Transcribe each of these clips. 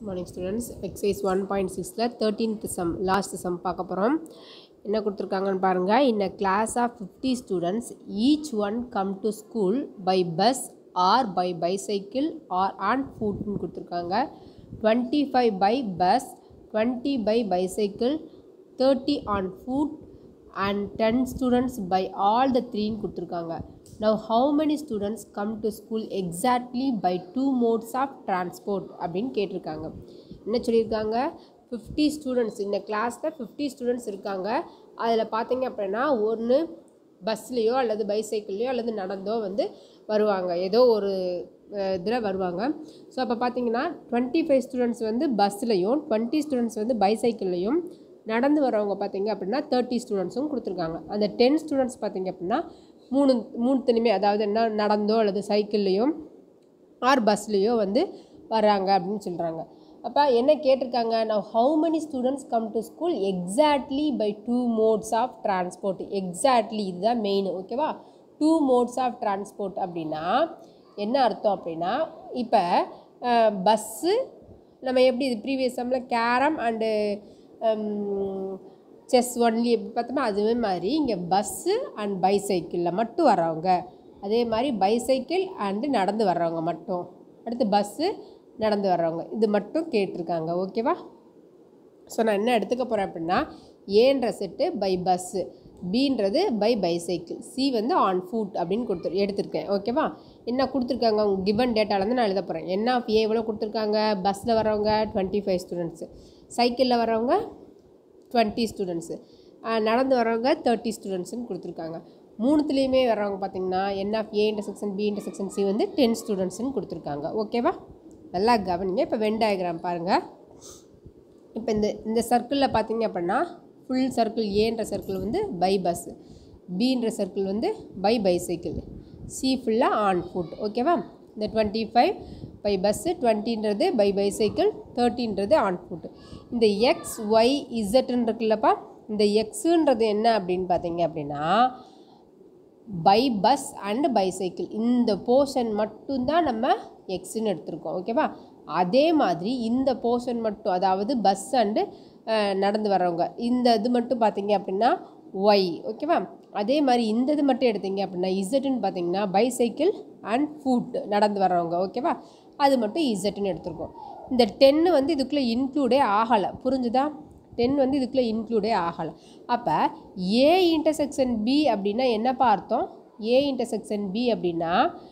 morning students exercise one point சிக்ஸில் thirteenth sum last sum பார்க்க போகிறோம் என்ன கொடுத்துருக்காங்கன்னு பாருங்கள் in a class of fifty students each one come to school by bus or by bicycle or on ஃபுட்னு கொடுத்துருக்காங்க twenty five by bus twenty by bicycle thirty on foot and ten students by all the த்ரீன்னு கொடுத்துருக்காங்க now how many students come to school exactly by two modes of transport அப்படின்னு கேட்டிருக்காங்க என்ன சொல்லியிருக்காங்க fifty students இந்த கிளாஸில் fifty students இருக்காங்க அதில் பார்த்தீங்க அப்படின்னா ஒன்று பஸ்லேயோ அல்லது பைசைக்கிள்லையோ அல்லது நடந்தோ வந்து வருவாங்க ஏதோ ஒரு இதில் வருவாங்க ஸோ அப்போ பார்த்தீங்கன்னா டுவெண்ட்டி ஃபைவ் ஸ்டூடெண்ட்ஸ் வந்து பஸ்லையும் டுவெண்ட்டி ஸ்டூடெண்ட்ஸ் வந்து பைசைக்கிள்லையும் நடந்து வரவங்க பார்த்தீங்க அப்படின்னா தேர்ட்டி ஸ்டூடெண்ட்ஸும் கொடுத்துருக்காங்க அந்த டென் ஸ்டூடெண்ட்ஸ் பார்த்தீங்க அப்படின்னா மூணு மூணுத்துலையுமே அதாவது என்ன நடந்தோ அல்லது சைக்கிள்லேயும் ஆர் பஸ்லேயோ வந்து வர்றாங்க அப்படின்னு சொல்கிறாங்க அப்போ என்ன கேட்டிருக்காங்க நான் how many students come to school exactly by two modes of transport exactly இதுதான் மெயின் ஓகேவா டூ மோட்ஸ் ஆஃப் டிரான்ஸ்போர்ட் அப்படின்னா என்ன அர்த்தம் அப்படின்னா இப்போ பஸ்ஸு நம்ம எப்படி இது ப்ரீவியஸ் சம்மில் கேரம் அண்டு செஸ் ஒன்லி எப்படி பார்த்தோமோ அதுவே மாதிரி இங்கே பஸ்ஸு அண்ட் பைசைக்கிளில் மட்டும் வர்றவங்க அதே மாதிரி பைசைக்கிள் அண்டு நடந்து வர்றவங்க மட்டும் அடுத்து பஸ்ஸு நடந்து வர்றவங்க இது மட்டும் கேட்டிருக்காங்க ஓகேவா ஸோ நான் என்ன எடுத்துக்க போகிறேன் அப்படின்னா ஏன்ற செட்டு பை பஸ்ஸு பீன்றது பை பைசைக்கிள் சி வந்து ஆன் ஃபுட் அப்படின்னு கொடுத்து எடுத்திருக்கேன் ஓகேவா என்ன கொடுத்துருக்காங்க அவங்க கிவன் டேட்டாலேருந்து நான் எழுத போகிறேன் என்ன ஆஃப் ஏ எவ்வளோ கொடுத்துருக்காங்க பஸ்ஸில் வரவங்க டுவெண்ட்டி ஃபைவ் ஸ்டூடெண்ட்ஸு சைக்கிளில் வரவங்க டுவெண்ட்டி ஸ்டூடெண்ட்ஸு நடந்து வரவங்க தேர்ட்டி ஸ்டூடெண்ட்ஸுன்னு கொடுத்துருக்காங்க மூணுத்துலேயுமே வரவங்க பார்த்தீங்கன்னா N of A intersection B intersection C வந்து டென் ஸ்டூடெண்ட்ஸ்னு கொடுத்துருக்காங்க ஓகேவா நல்லா கவனிங்க இப்போ வென் டயக்ராம் பாருங்கள் இப்போ இந்த இந்த சர்க்கிளில் பார்த்தீங்க அப்படின்னா ஃபுல் சர்க்கிள் ஏன்ற சர்க்கிள் வந்து பை பஸ் பின்ற சர்க்கிள் வந்து பை பைசைக்கிள் சி ஃபுல்லாக ஆன் ஃபுட் ஓகேவா இந்த டுவெண்ட்டி ஃபைவ் பை பஸ்ஸு டுவெண்ட்டின்றது பை பைசைக்கிள் தேர்ட்டின்றது ஆன் ஃபுட் இந்த எக்ஸ் ஒய் இசட்டுன்னு இருக்குல்லப்பா இந்த எக்ஸுன்றது என்ன அப்படின்னு பார்த்தீங்க அப்படின்னா பை பஸ் அண்டு பைசைக்கிள் இந்த போர்ஷன் மட்டும்தான் நம்ம எக்ஸுன்னு எடுத்திருக்கோம் ஓகேவா அதே மாதிரி இந்த போர்ஷன் மட்டும் அதாவது பஸ் அண்டு நடந்து வர்றவங்க இந்த இது மட்டும் பார்த்தீங்க அப்படின்னா ஒய் ஓகேவா அதே மாதிரி இந்த இது மட்டும் எடுத்தீங்க அப்படின்னா இசட்டுன்னு பார்த்தீங்கன்னா பைசைக்கிள் அண்ட் ஃபுட் நடந்து வர்றவங்க ஓகேவா அது மட்டும் இசட்டுன்னு எடுத்திருக்கோம் இந்த டென்னு வந்து இதுக்குள்ளே இன்க்ளூடே ஆகலை புரிஞ்சுதா டென் வந்து இதுக்குள்ளே இன்க்ளூடே ஆகலை அப்போ ஏ இன்டர்செக்ஷன் பி அப்படின்னா என்னப்பா அர்த்தம் ஏ இன்டர்செக்ஷன் பி அப்படின்னா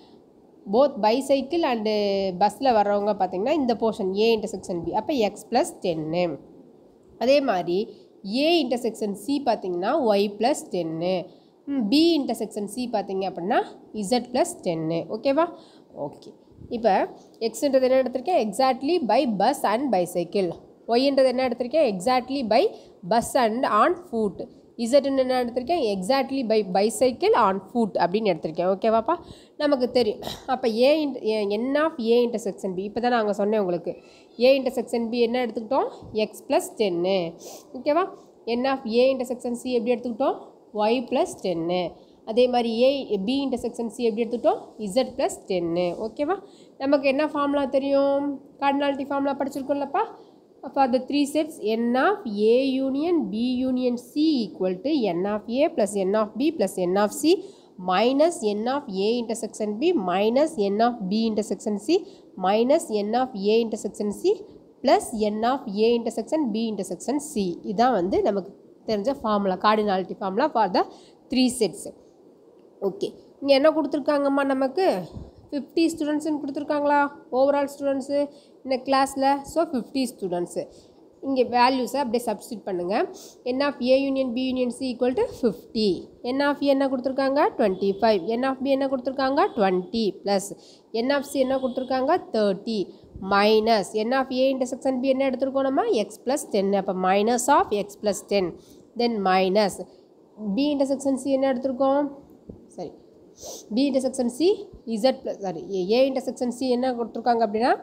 போத் பைசைக்கிள் அண்டு பஸ்ஸில் வர்றவங்க பார்த்திங்கன்னா இந்த போர்ஷன் ஏ இன்டர்செக்ஷன் பி அப்போ எக்ஸ் ப்ளஸ் டென்னு அதே மாதிரி ஏ இன்டர்செக்ஷன் சி பார்த்திங்கன்னா ஒய் ப்ளஸ் டென்னு பி இன்டர்செக்ஷன் சி பார்த்திங்க அப்படின்னா இசட் ப்ளஸ் டென்னு ஓகேவா ஓகே இப்போ எக்ஸ்ன்றது என்ன எடுத்திருக்கேன் exactly by bus and bicycle ஒய்ன்றது என்ன எடுத்திருக்கேன் exactly by bus and on foot இசட்னு என்ன எடுத்திருக்கேன் exactly by bicycle on foot அப்படின்னு எடுத்திருக்கேன் ஓகேவாப்பா நமக்கு தெரியும் அப்போ ஏ இன்ட் N of A intersection B இப்போ தான் நாங்கள் சொன்னேன் உங்களுக்கு ஏ இன்டர்செக்ஷன் பி என்ன எடுத்துக்கிட்டோம் எக்ஸ் ப்ளஸ் டென்னு ஓகேவா N of A intersection C எப்படி எடுத்துக்கிட்டோம் ஒய் ப்ளஸ் டென்னு அதே மாதிரி ஏ பி இன்டர்செக்ஷன் சி எப்படி எடுத்துக்கிட்டோம் இசட் ப்ளஸ் டென்னு ஓகேவா நமக்கு என்ன ஃபார்முலா தெரியும் கார்டினாலிட்டி ஃபார்முலா படிச்சிருக்கோம்லப்பா for the three sets n of a union b union c equal to n of a plus n of b plus n of c minus n of a intersection b minus n of b intersection c minus n of a intersection c plus n of a intersection b intersection c இதான் வந்து நமக்கு தெரிஞ்ச formula cardinality formula for the three sets okay இங்கே என்ன கொடுத்துருக்காங்கம்மா நமக்கு fifty ஸ்டூடெண்ட்ஸுன்னு கொடுத்துருக்காங்களா overall students இந்த கிளாஸில் ஸோ ஃபிஃப்டி ஸ்டூடெண்ட்ஸு இங்கே வேல்யூஸை அப்படியே சப்ஸ்டியூட் பண்ணுங்கள் N of A union B union C equal to fifty N of A என்ன கொடுத்துருக்காங்க twenty five N of B என்ன கொடுத்துருக்காங்க twenty plus N of C என்ன கொடுத்துருக்காங்க thirty minus N of A intersection B என்ன எடுத்துருக்கோம் நம்ம எக்ஸ் ப்ளஸ் டென் அப்போ minus of X plus ten then minus B intersection C என்ன எடுத்திருக்கோம் சரி B intersection C Z plus sorry A intersection C என்ன கொடுத்துருக்காங்க அப்படின்னா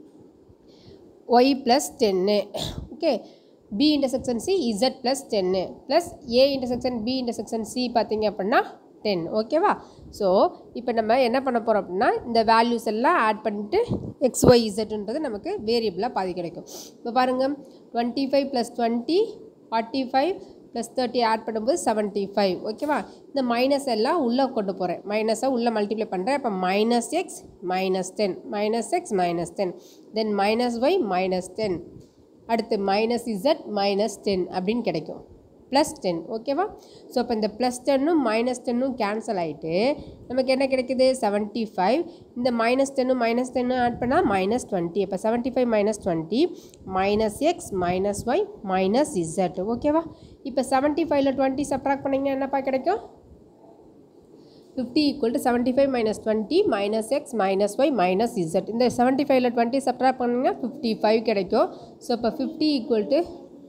ஒய் ப்ளஸ் டென்னு okay B intersection C Z plus டென்னு plus A intersection B intersection C பார்த்தீங்க அப்படின்னா டென் ஓகேவா ஸோ இப்போ நம்ம என்ன பண்ண போகிறோம் அப்படின்னா இந்த வேல்யூஸ் எல்லாம் ஆட் பண்ணிட்டு எக்ஸ் ஒய் இசட்ன்றது நமக்கு வேரியபிளாக பாதி கிடைக்கும் இப்போ பாருங்கள் twenty five plus twenty forty five plus thirty add பண்ணும்போது செவன்ட்டி ஃபைவ் ஓகேவா இந்த மைனஸ் எல்லாம் உள்ளே கொண்டு போகிறேன் மைனஸை உள்ளே மல்டிப்ளை பண்ணுறேன் அப்போ minus X minus ten minus X minus ten then minus Y minus ten அடுத்து மைனஸ் இசட் மைனஸ் டென் அப்படின்னு கிடைக்கும் ப்ளஸ் டென் ஓகேவா ஸோ இப்போ இந்த ப்ளஸ் டென்னும் மைனஸ் டென்னும் கேன்சல் ஆகிட்டு நமக்கு என்ன கிடைக்குது செவன்ட்டி ஃபைவ் இந்த மைனஸ் டென்னும் மைனஸ் டென்னும் ஆட் பண்ணால் மைனஸ் டுவெண்ட்டி இப்போ seventy five minus twenty minus X minus Y minus Z ஓகேவா இப்போ செவன்ட்டி ஃபைவ்ல டுவெண்ட்டி சப்ராக்ட் பண்ணிங்கன்னா என்னப்பா கிடைக்கும் fifty equal to seventy five minus twenty minus X minus Y minus Z இந்த செவன்ட்டி ஃபைவ்ல டுவெண்ட்டி சப்ராக்ட் பண்ணிங்கன்னா ஃபிஃப்டி ஃபைவ் கிடைக்கும் ஸோ இப்போ fifty equal to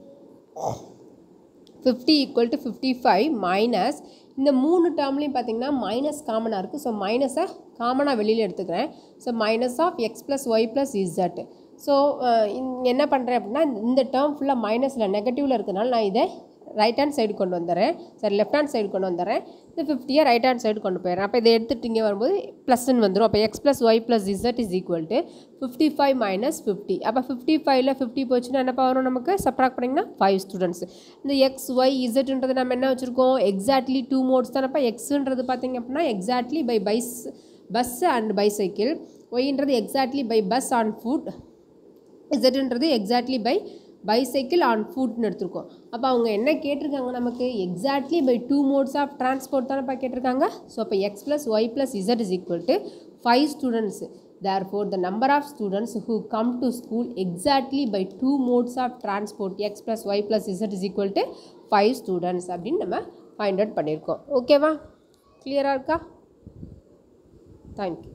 fifty equal to fifty five minus இந்த மூணு டேர்ம்லேயும் பார்த்தீங்கன்னா மைனஸ் காமனாக இருக்குது ஸோ மைனஸை காமனாக வெளியில் எடுத்துக்கிறேன் so minus of X plus Y plus Z so என்ன பண்ணுறேன் அப்படின்னா இந்த டேர்ம் ஃபுல்லாக மைனஸில் நெகட்டிவில் இருக்கனால நான் இதை ரைட் ஹேண்ட் சைடு கொண்டு வந்துடுறேன் சரி லெஃப்ட் ஹேண்ட் சைடு கொண்டு வந்துடுறேன் இந்த ஃபிஃப்டியை ரைட் ஹேண்ட் சைடு கொண்டு போயிடுறேன் அப்போ இதை எடுத்துட்டு இங்கே வரும்போது ப்ளஸ்ன்னு வந்துடும் அப்போ X plus Y plus Z is equal to fifty five minus fifty அப்போ ஃபிஃப்டி ஃபைவ்ல ஃபிஃப்டி போச்சுன்னா என்னப்பா வரும் நமக்கு சப்ராக்ட் பண்ணிங்கன்னா ஃபைவ் ஸ்டூடெண்ட்ஸ் இந்த எக்ஸ் ஒய் இசட்ன்றது நம்ம என்ன வச்சுருக்கோம் எக்ஸாக்ட்லி டூ மோட்ஸ் தானப்பா எக்ஸுன்றது பார்த்தீங்க அப்படின்னா எக்ஸாக்ட்லி பை பைஸ் பஸ் அண்ட் பைசைக்கிள் ஒய்ன்றது exactly by bus on foot இசட்ன்றது எக்ஸாக்ட்லி பை பைசைக்கிள் ஆன் ஃபுட்னு எடுத்திருக்கோம் அப்போ அவங்க என்ன கேட்டிருக்காங்க நமக்கு exactly by two modes of transport தானேப்பா கேட்டிருக்காங்க ஸோ அப்போ X plus Y plus Z is equal to five students therefore the number of students who come to school exactly by two modes of transport X plus Y plus Z is equal to five students அப்படின்னு நம்ம find out பண்ணியிருக்கோம் ஓகேவா கிளியராக இருக்கா thank you